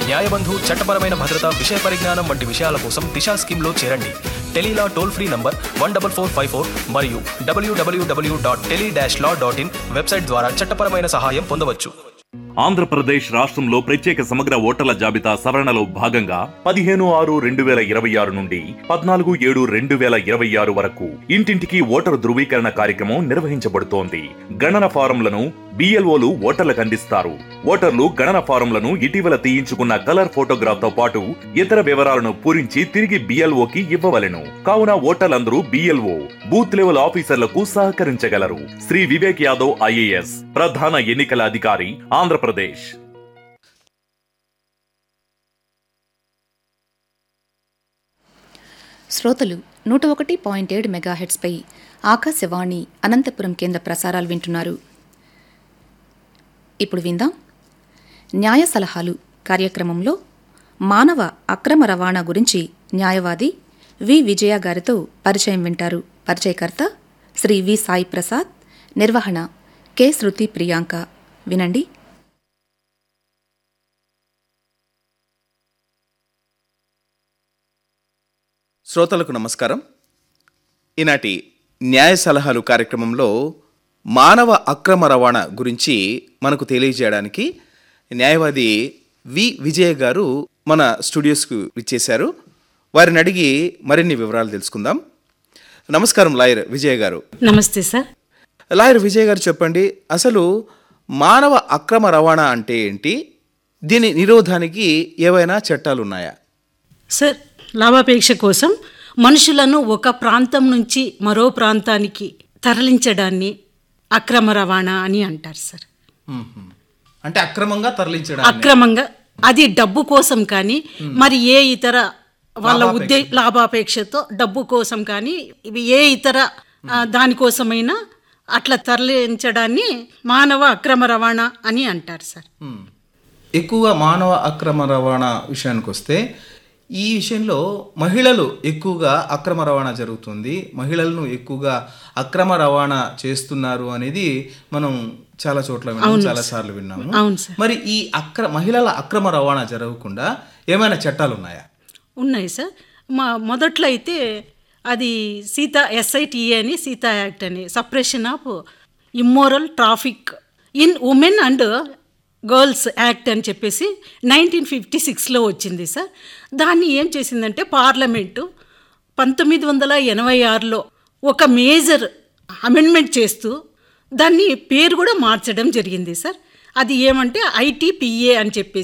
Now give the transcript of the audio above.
న్యాయబంధు చట్టపరమైన భద్రత విషయ పరిజ్ఞానం వంటి విషయాల కోసం దిశా స్కీమ్లో చేరండి tele law toll free number one double four five four మరియు WWW dot tele dash law dot in website ద్వారా చట్టపరమైన సహాయం పొందవచ్చు ఆంధ్రప్రదేశ్ రాష్ట్రంలో ప్రత్యేక సమగ్ర ఓటర్ల జాబితా సవరణలో భాగంగా పదిహేను ఆరు రెండు వేల ఇరవై ఆరు నుండి పద్నాలుగు ఏడు రెండు వేల ఇరవై ఆరు వరకు ఇంటింటికి ఓటరు ధృవీకరణ కార్యక్రమం నిర్వహించబడుతోంది గణన ఫారంలను బిఎల్ఓలు ఓటర్లకు అందిస్తారు ఓటర్లు గణన ఫారంలను ఇటీవల తీయించుకున్న కలర్ ఫోటోగ్రాఫ్ తో పాటు ఇతర వివరాలను పూరించి తిరిగి బిఎల్ఓకి ఇవ్వవలెను కావున ఓటర్లందరూ బిఎల్ఓ బూత్ లెవెల్ ఆఫీసర్లకు సహకరించగలరు శ్రీ వివేక్ యాదవ్ ఐఏఎస్ ప్రధాన ఎన్నికల అధికారి ఆంధ్రప్రదేశ్ శ్రోతలు నూట ఒకటి పాయింట్ ఏడు మెగాహెట్స్పై ఆకాశవాణి అనంతపురం కేంద్ర ప్రసారాలు వింటున్నారు ఇప్పుడు విందాం న్యాయ సలహాలు కార్యక్రమంలో మానవ అక్రమ రవాణా గురించి న్యాయవాది వి విజయ గారితో పరిచయం వింటారు పరిచయకర్త శ్రీ వి సాయి ప్రసాద్ నిర్వహణ కె శృతి ప్రియాంక వినండి శ్రోతలకు నమస్కారం ఈనాటి న్యాయ సలహాలు కార్యక్రమంలో మానవ అక్రమ రవాణా గురించి మనకు తెలియజేయడానికి న్యాయవాది వి విజయ గారు మన స్టూడియోస్కు ఇచ్చేశారు వారిని అడిగి మరిన్ని వివరాలు తెలుసుకుందాం నమస్కారం లాయర్ విజయ గారు నమస్తే సార్ లాయర్ విజయ్ గారు చెప్పండి అసలు మానవ అక్రమ రవాణా అంటే ఏంటి దీని నిరోధానికి ఏవైనా చట్టాలు ఉన్నాయా సార్ లాభాపేక్ష కోసం మనుషులను ఒక ప్రాంతం నుంచి మరో ప్రాంతానికి తరలించడాన్ని అక్రమ రవాణా అని అంటారు సార్ అంటే అక్రమంగా తరలించడం అక్రమంగా అది డబ్బు కోసం కానీ మరి ఏ ఇతర వాళ్ళ ఉద్దే లాభాపేక్షతో డబ్బు కోసం కానీ ఇవి ఏ ఇతర ఆ, దానికోసమైనా అట్లా తరలించడాన్ని మానవ అక్రమ రవాణా అని అంటారు సార్ ఎక్కువగా మానవ అక్రమ రవాణా విషయానికి వస్తే ఈ విషయంలో మహిళలు ఎక్కువగా అక్రమ రవాణా జరుగుతుంది మహిళలను ఎక్కువగా అక్రమ రవాణా చేస్తున్నారు అనేది మనం చాలా చోట్ల విన్నాము చాలా సార్లు విన్నాము అవును సార్ మరి ఈ అక్ర మహిళల అక్రమ రవాణా జరగకుండా ఏమైనా చట్టాలు ఉన్నాయా ఉన్నాయి సార్ మా మొదట్లో అయితే అది సీతా ఎస్ఐటిఏ అని సీతా యాక్ట్ అని suppression of immoral traffic in women and girls act అని చెప్పేసి నైన్టీన్ ఫిఫ్టీ సిక్స్లో వచ్చింది సార్ దాన్ని ఏం చేసిందంటే పార్లమెంటు పంతొమ్మిది వందల ఎనభై ఆరులో ఒక మేజర్ అమెండ్మెంట్ చేస్తూ దాన్ని పేరు కూడా మార్చడం జరిగింది సార్ అది ఏమంటే ఐటీపీఏ అని చెప్పేసి